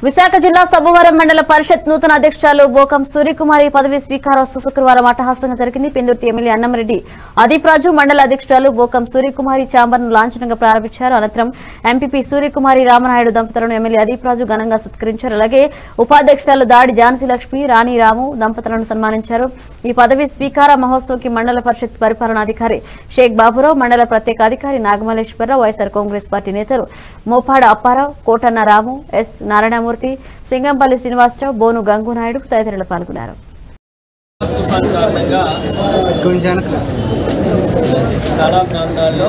విశాఖ జిల్లా సబ్బవరం మండల పరిషత్ నూతన అధ్యక్షురాలు బోకం సూర్యకుమారి పదవి స్వీకారోత్సవ శుక్రవారం అట్టహాసంగా జరిగింది పెందుర్తి ఎమ్మెల్యే అన్నంరెడ్డి అదీప్ రాజు మండల అధ్యక్షురాలు బోకం సూర్యకుమారి ఛాంబర్ను లాంఛనంగా ప్రారంభించారు అనంతరం ఎంపీపీ సూర్యకుమారి రామనాయుడు దంపతులను ఎమ్మెల్యే అదీప్ రాజు ఘనంగా సత్కరించారు అలాగే ఉపాధ్యక్షురాలు దాడి ఝాన్సీ లక్ష్మి రాణి రాము దంపతులను సన్మానించారు ఈ పదవి స్వీకార మహోత్సవంకి మండల పరిషత్ పరిపాలనాధికారి షేక్ బాబురావు మండల ప్రత్యేక అధికారి నాగమల్లేశ్వరరావు వైఎస్ఆర్ కాంగ్రెస్ పార్టీ నేతలు మోపాడ అప్పారావు కోటన్న రాము ఎస్ నారాయణమూర్తి సింగంపల్లి శ్రీనివాసరావు బోను గంగునాయుడు తదితరులు పాల్గొన్నారు తుఫాన్ కారణంగా కొంచెం చాలా ప్రాంతాల్లో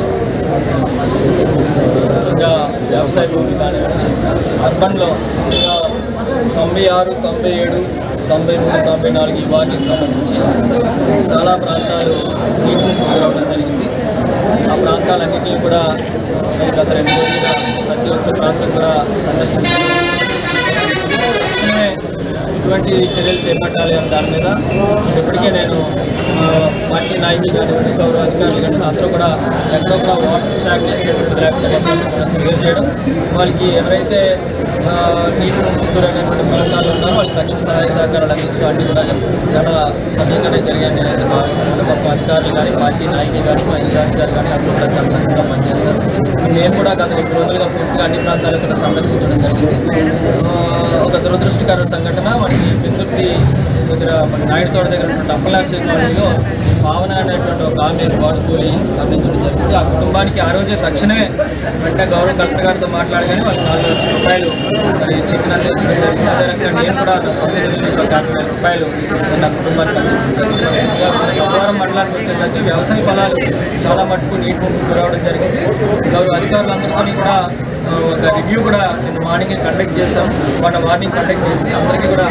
ఇంకా వ్యవసాయ భూమి కానివ్వండి అర్బన్లో ఇంకా తొంభై ఆరు తొంభై ఏడు తొంభై మూడు తొంభై నాలుగు ఈ వాటికి సంబంధించి చాలా ప్రాంతాలు నీటి రావడం జరిగింది ఆ ప్రాంతాలన్నింటినీ కూడా నేను గత రెండు రోజులుగా ప్రతి ఒక్క ప్రాంతం కూడా సందర్శించాను తక్షణమే ఇటువంటి చర్యలు చేపట్టాలి అన్న దాని మీద ఇప్పటికే నేను ఆ, పార్టీ నాయకులు కానివ్వండి గౌరవ అధికారులు కానీ అందరూ కూడా ఎక్కడో కూడా వాటర్ స్టాక్ చేసినటువంటి లేకపోతే క్లియర్ చేయడం వాళ్ళకి ఎవరైతే ఆ, నీటి ముందుకురైనటువంటి ప్రాంతాలు ఉన్నారో వాళ్ళకి తక్షణ సహాయ సహకారాలు అందించడం అన్నీ కూడా చాలా సమయంగానే జరిగాయని నేనైతే భావిస్తున్నాను గొప్ప అధికారులు కానీ పార్టీ నాయకులు కానీ మా ఇన్ఛార్జ్ గారు కానీ అందరూ కూడా చాలా చక్కగా పనిచేశారు నేను కూడా గత రెండు రోజులుగా పూర్తిగా అన్ని ప్రాంతాలు కూడా సందర్శించడం జరిగింది ఆ, ఒక దురదృష్టకర సంఘటన మనకి పెందుర్తి దగ్గర మన నాయుడు తోట దగ్గర ఉన్న టప్పలాసి కాలనీలో భావన అనేటువంటి ఒక ఆమె వాడుకోలి గమనించడం జరిగింది ఆ కుటుంబానికి ఆ రోజే తక్షణమే వెంటనే గౌరవ కలెక్టర్ గారితో మాట్లాడగానే వాళ్ళకి నాలుగు లక్షల రూపాయలు మరి చెక్ అందించడం జరిగింది అదే రకంగా నేను కూడా నా సొంత నిధుల నుంచి ఒక యాభై వేల రూపాయలు నా కుటుంబానికి అందించడం జరిగింది ఇంకా మన సభవరం మండలానికి వచ్చేసరికి వ్యవసాయ పొలాలు చాలా మట్టుకు నీటి ముందుకు గురవడం జరిగింది గౌరవ అధికారులందరితో కూడా ఆ, ఒక రివ్యూ కూడా నేను మార్నింగ్ కండక్ట్ చేశాం మన మార్నింగ్ కండక్ట్ చేసి అందరికీ కూడా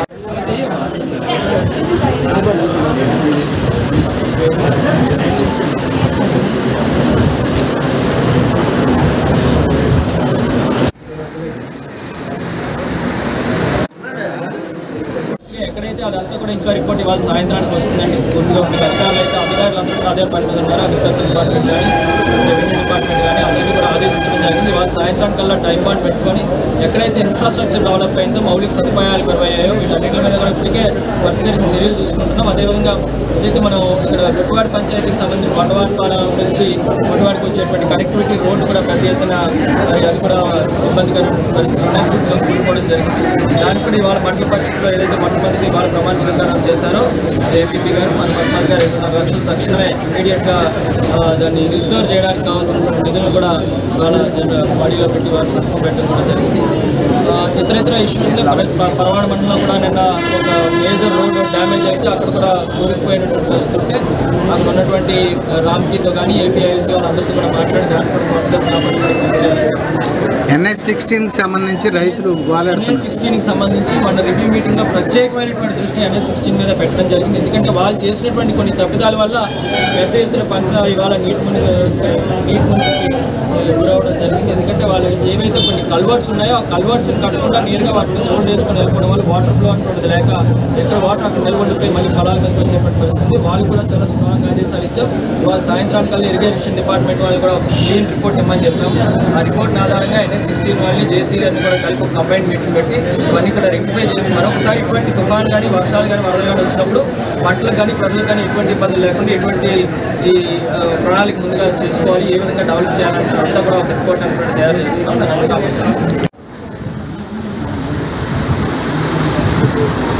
ఎక్కడైతే అదంతా కూడా ఇంకా రిపోర్ట్ ఇవాళ సాయంత్రానికి వస్తుందండి పూర్తిగా ఉన్న అధికారులు అయితే అధికారులు అందరూ కూడా అదే పని మీద ఉన్నారు అగ్రికల్చర్ డిపార్ట్మెంట్ కానీ రెవెన్యూ డిపార్ట్మెంట్ కానీ అందరినీ కూడా ఆదేశించడం జరిగింది ఇవాళ సాయంత్రం కల్లా టైం బాండ్ పెట్టుకొని ఎక్కడైతే ఇన్ఫ్రాస్ట్రక్చర్ డెవలప్ అయిందో మౌలిక సదుపాయాలు పెరిగాయో వీటన్నిటి మీద కూడా ఇప్పటికే వర్తికరించిన చర్యలు తీసుకుంటున్నాం అదేవిధంగా ఏదైతే మనం ఇక్కడ గుట్టువాడి పంచాయతీకి సంబంధించిన వండవాడిపాలెం నుంచి గుట్టువాడికి వచ్చేటువంటి కనెక్టివిటీ రోడ్డు కూడా పెద్ద ఎత్తున మరి అది కూడా ఇబ్బందికరమైన పరిస్థితి ఉన్నాయి పూర్తిగా కూలిపోవడం జరిగింది దానికి కూడా ఇవాళ మండల పరిస్థితిలో ఏదైతే మొట్టమొదటి ఇవాళ ప్రమాణ స్వీకారం చేశారో ఏపీపీ గారు మన పద్మాల్ గారు ఐదున్నర లక్షలు తక్షణమే ఇమీడియట్గా దాన్ని రిస్టోర్ చేయడానికి కావాల్సినటువంటి నిధులు కూడా వాళ్ళ బాడీలో పెట్టి వాళ్ళ సంతకం పెట్టడం కూడా జరిగింది ఆ, ఇతర ఇతర ఇష్యూస్ పరవాడ మండలంలో కూడా నిన్న ఒక మేజర్ రోడ్ డ్యామేజ్ అయితే అక్కడ కూడా కూరుకుపోయినటువంటి పరిస్థితి ఉంటే అక్కడ ఉన్నటువంటి రామ్కీతో కానీ ఏపీఐసి వాళ్ళందరితో కూడా మాట్లాడి దాన్ని కూడా మొత్తం కాపాడుకోవడానికి ఎన్ఎస్ సిక్స్టీన్ సంబంధించి రైతులు గోలాడుతున్నారు ఎన్ఎల్ సిక్స్టీన్కి సంబంధించి మన రివ్యూ మీటింగ్లో ప్రత్యేకమైనటువంటి దృష్టి ఎన్ఎల్ సిక్స్టీన్ మీద పెట్టడం జరిగింది ఎందుకంటే వాళ్ళు చేసినటువంటి కొన్ని తప్పిదాల వల్ల పెద్ద ఎత్తున పంట ఇవాళ నీటి మునిగి నీటి మునిగికి గురవడం జరిగింది ఎందుకంటే వాళ్ళు ఏవైతే కొన్ని కల్వర్ట్స్ ఉన్నాయో ఆ కల్వర్ట్స్ని కట్టకుండా నేరుగా వాటి మీద రోడ్ వేసుకొని వెళ్ళిపోవడం వల్ల వాటర్ ఫ్లో అనేటువంటిది లేక ఎక్కడ వాటర్ అక్కడ నిలబడిపోయి మళ్ళీ పొలాల మీదకి వచ్చేటువంటి పరిస్థితుంది వాళ్ళు కూడా చాలా స్ట్రాంగ్ ఆదేశాలు ఇచ్చాం ఇవాళ సాయంత్రానికల్లా ఇరిగేషన్ డిపార్ట్మెంట్ వాళ్ళు కూడా ఒక క్లీన్ రిపోర్ట్ ఇమ్మని చెప్పాం ఆ రిపోర్ట్ ఆధారంగా ఎన్ఎస్ సిక్స్టీన్ వాళ్ళని జేసీ గారిని కూడా కలిపి ఒక కంబైన్ మీటింగ్ పెట్టి ఇవన్నీ కూడా రెక్టిఫై చేసి మరొకసారి ఇటువంటి తుఫాన్ కానీ వర్షాలు కానీ వరదలు కానీ వచ్చినప్పుడు పంటలకు కానీ ప్రజలకు కానీ ఎటువంటి ఇబ్బందులు లేకుండా ఎటువంటి ఈ ఆ, ప్రణాళిక ముందుగా చేసుకోవాలి ఏ విధంగా డెవలప్ చేయాలంటే అంతా కూడా ఒక రిపోర్ట్ అనేటువంటి తయారు చేస్తున్నాం దాన్ని అమలు చేస్తున్నాం